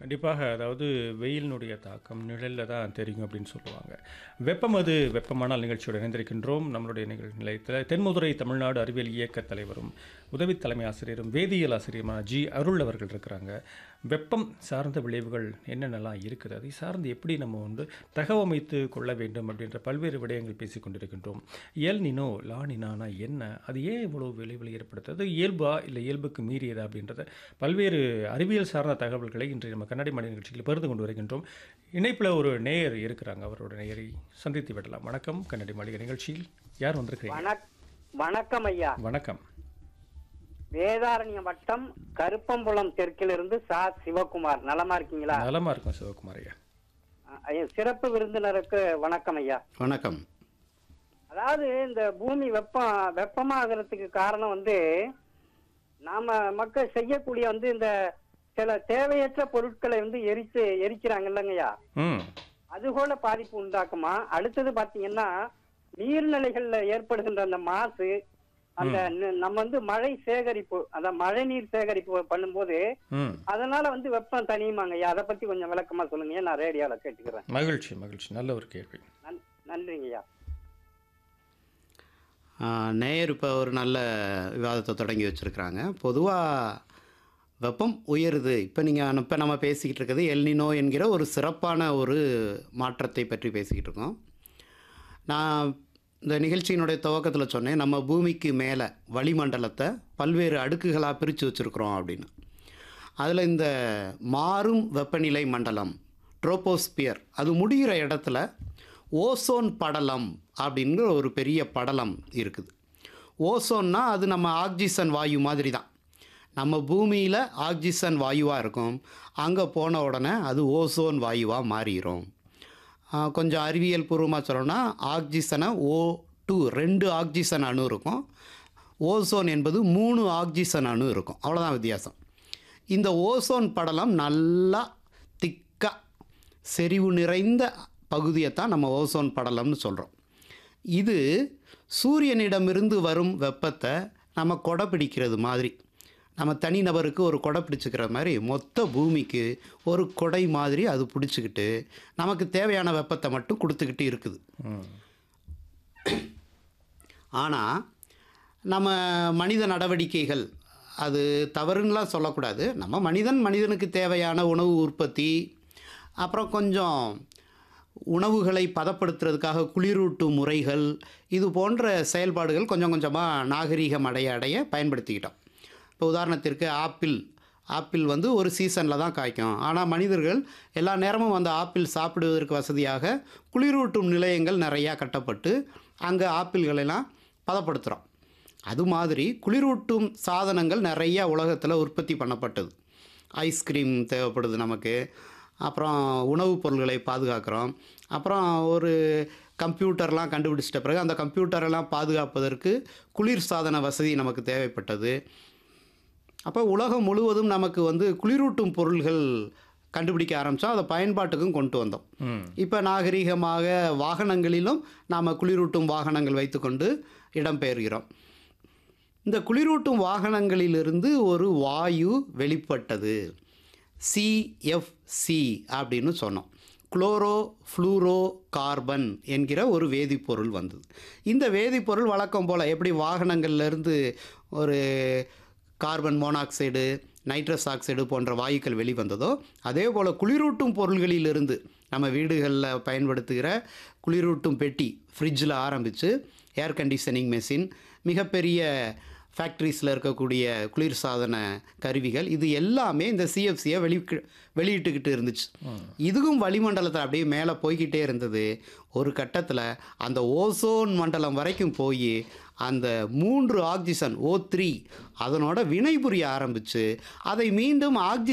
கண்டிப்பாக அதாவது வெயிலினுடைய தாக்கம் நிழலில் தான் தெரியும் அப்படின்னு சொல்லுவாங்க வெப்பம் அது வெப்பமானால் நிகழ்ச்சியோடு இணைந்திருக்கின்றோம் நம்மளுடைய நிகழ் நிலையத்தில் தென்மதுரை தமிழ்நாடு அறிவியல் இயக்க தலைவரும் உதவி தலைமை ஆசிரியரும் வேதியியல் ஆசிரியருமான ஜி அருள் அவர்கள் இருக்கிறாங்க வெப்பம் சார்ந்த விளைவுகள் என்னென்னலாம் இருக்குது அதை சார்ந்து எப்படி நம்ம வந்து தகவமைத்து கொள்ள வேண்டும் அப்படின்ற பல்வேறு விடயங்கள் பேசிக் கொண்டிருக்கின்றோம் எல் நினோ லா நினானா என்ன அது ஏன் இவ்வளோ விளைவுகளை ஏற்படுத்துறது இயல்பா இல்லை இயல்புக்கு மீறியதா அப்படின்றத பல்வேறு அறிவியல் சார்ந்த தகவல்களை இன்று நம்ம கண்ணாடி மணி நிகழ்ச்சியில் பகிர்ந்து கொண்டு வருகின்றோம் இணைப்பில் ஒரு நேயர் இருக்கிறாங்க அவரோட நேயரை சந்தித்து விடலாம் வணக்கம் கண்ணாடி மாளிகை நிகழ்ச்சியில் யார் வந்திருக்கிறீங்க வணக் வணக்கம் ஐயா வணக்கம் வேதாரண்ய வட்டம் கருப்பம்புலம் தெற்கிலிருந்து சா சிவகுமார் நலமா இருக்கீங்களா நலமா இருக்கும் சிவகுமார் ஐயா அஹ், ஐயா, சிறப்பு விருந்தினருக்கு வணக்கம் ஐயா வணக்கம் அதாவது இந்த பூமி வெப்பம் வெப்பமாகறதுக்கு காரணம் வந்து நாம மக்கள் செய்யக்கூடிய வந்து இந்த சில தேவையற்ற பொருட்களை வந்து எரிச்சு எரிக்கிறாங்க இல்லைங்கய்யா ம் அது போல பாதிப்பு உண்டாக்குமா அடுத்தது பாத்தீங்கன்னா நீர்நிலைகள்ல ஏற்படுகின்ற அந்த மாசு அந்த ந- நம்ம வந்து மழை சேகரிப்பு அந்த மழை நீர் சேகரிப்பு பண்ணும்போது ம் அதனால வந்து வெப்பம் தனியுமாங்க ஐயா அதை பத்தி கொஞ்சம் விளக்கமா சொல்லுங்க நான் ரேடியோல கேட்டுக்கிறேன் மகிழ்ச்சி மகிழ்ச்சி நல்ல ஒரு கேள்வி நன்- நன்றிங்க ஐயா ஆ, நேயர் இப்போ ஒரு நல்ல விவாதத்தை தொடங்கி வச்சுருக்கிறாங்க பொதுவாக வெப்பம் உயருது இப்போ நீங்கள் இப்போ நம்ம பேசிக்கிட்டு இருக்கிறது எல்னினோ என்கிற ஒரு சிறப்பான ஒரு மாற்றத்தை பற்றி பேசிக்கிட்டு இருக்கோம் நான் இந்த நிகழ்ச்சியினுடைய துவக்கத்தில் சொன்னேன் நம்ம பூமிக்கு மேலே வளிமண்டலத்தை பல்வேறு அடுக்குகளாக பிரித்து வச்சுருக்குறோம் அப்படின்னு அதில் இந்த மாறும் வெப்பநிலை மண்டலம் ட்ரோபோஸ்பியர் அது முடிகிற இடத்துல ஓசோன் படலம் அப்படிங்கிற ஒரு பெரிய படலம் இருக்குது ஓசோன்னா அது நம்ம ஆக்சிஜன் வாயு மாதிரி தான் நம்ம பூமியில் ஆக்சிஜன் வாயுவாக இருக்கும் அங்கே போன உடனே அது ஓசோன் வாயுவாக மாறிடும் ஆ, கொஞ்சம் அறிவியல் பூர்வமாக சொல்லணும்னா ஆக்சிஜனை ஓ டூ ரெண்டு ஆக்சிஜன் அணு இருக்கும் ஓசோன் என்பது மூணு ஆக்சிஜன் அணு இருக்கும் அவ்வளோதான் வித்தியாசம் இந்த ஓசோன் படலம் நல்லா திக்காக செறிவு நிறைந்த பகுதியைத்தான் நம்ம ஓசோன் படலம்னு சொல்கிறோம் இது சூரியனிடமிருந்து வரும் வெப்பத்தை நம்ம கொடை பிடிக்கிறது மாதிரி நம்ம தனிநபருக்கு ஒரு கொடை பிடிச்சிக்கிற மாதிரி மொத்த பூமிக்கு ஒரு கொடை மாதிரி அது பிடிச்சிக்கிட்டு நமக்கு தேவையான வெப்பத்தை மட்டும் கொடுத்துக்கிட்டு இருக்குது ம் ஆனால் நம்ம மனித நடவடிக்கைகள் அது தவறுன்னெலாம் சொல்லக்கூடாது நம்ம மனிதன் மனிதனுக்கு தேவையான உணவு உற்பத்தி அப்புறம் கொஞ்சம் உணவுகளை பதப்படுத்துறதுக்காக குளிரூட்டும் முறைகள் இது போன்ற செயல்பாடுகள் கொஞ்சம் கொஞ்சமாக நாகரீகம் அடைய அடைய பயன்படுத்திக்கிட்டோம் இப்போ உதாரணத்திற்கு ஆப்பிள் ஆப்பிள் வந்து ஒரு சீசனில் தான் காய்க்கும் ஆனால் மனிதர்கள் எல்லா நேரமும் அந்த ஆப்பிள் சாப்பிடுவதற்கு வசதியாக குளிரூட்டும் நிலையங்கள் நிறையா கட்டப்பட்டு அங்கே ஆப்பிள்களெல்லாம் பதப்படுத்துகிறோம் அது மாதிரி குளிரூட்டும் சாதனங்கள் நிறையா உலகத்தில் உற்பத்தி பண்ணப்பட்டது ஐஸ்கிரீம் தேவைப்படுது நமக்கு அப்புறம் உணவுப் பொருள்களை பாதுகாக்கிறோம் அப்புறம் ஒரு கம்ப்யூட்டர்லாம் கண்டுபிடிச்சிட்ட பிறகு அந்த கம்ப்யூட்டரெல்லாம் பாதுகாப்பதற்கு குளிர் சாதன வசதி நமக்கு தேவைப்பட்டது அப்போ உலகம் முழுவதும் நமக்கு வந்து குளிரூட்டும் பொருள்கள் கண்டுபிடிக்க ஆரம்பித்தோம் அதை பயன்பாட்டுக்கும் கொண்டு வந்தோம் ம் இப்போ நாகரீகமாக வாகனங்களிலும் நாம் குளிரூட்டும் வாகனங்கள் வைத்துக்கொண்டு இடம்பெயர்கிறோம் இந்த குளிரூட்டும் வாகனங்களிலிருந்து ஒரு வாயு வெளிப்பட்டது சிஎஃப்சி அப்படின்னு சொன்னோம் குளோரோ ஃப்ளூரோ கார்பன் என்கிற ஒரு வேதிப்பொருள் வந்தது இந்த வேதிப்பொருள் வழக்கம் போல் எப்படி வாகனங்கள்லேருந்து ஒரு கார்பன் மோனாக்சைடு நைட்ரஸ் ஆக்சைடு போன்ற வாயுக்கள் வெளிவந்ததோ அதே போல் குளிரூட்டும் பொருள்களிலிருந்து நம்ம வீடுகளில் பயன்படுத்துகிற குளிரூட்டும் பெட்டி ஃப்ரிட்ஜில் ஆரம்பித்து ஏர் கண்டிஷனிங் மெஷின் மிகப்பெரிய ஃபேக்ட்ரிஸில் இருக்கக்கூடிய குளிர்சாதன கருவிகள் இது எல்லாமே இந்த சிஎஃப்சியை வெளி வெளியிட்டுக்கிட்டு இருந்துச்சு இதுவும் வளிமண்டலத்தில் அப்படியே மேலே போய்கிட்டே இருந்தது ஒரு கட்டத்தில் அந்த ஓசோன் மண்டலம் வரைக்கும் போய் அந்த மூன்று ஆக்சிஜன் ஓ த்ரீ அதனோட வினைபுரிய ஆரம்பித்து அதை மீண்டும் ஆக்சி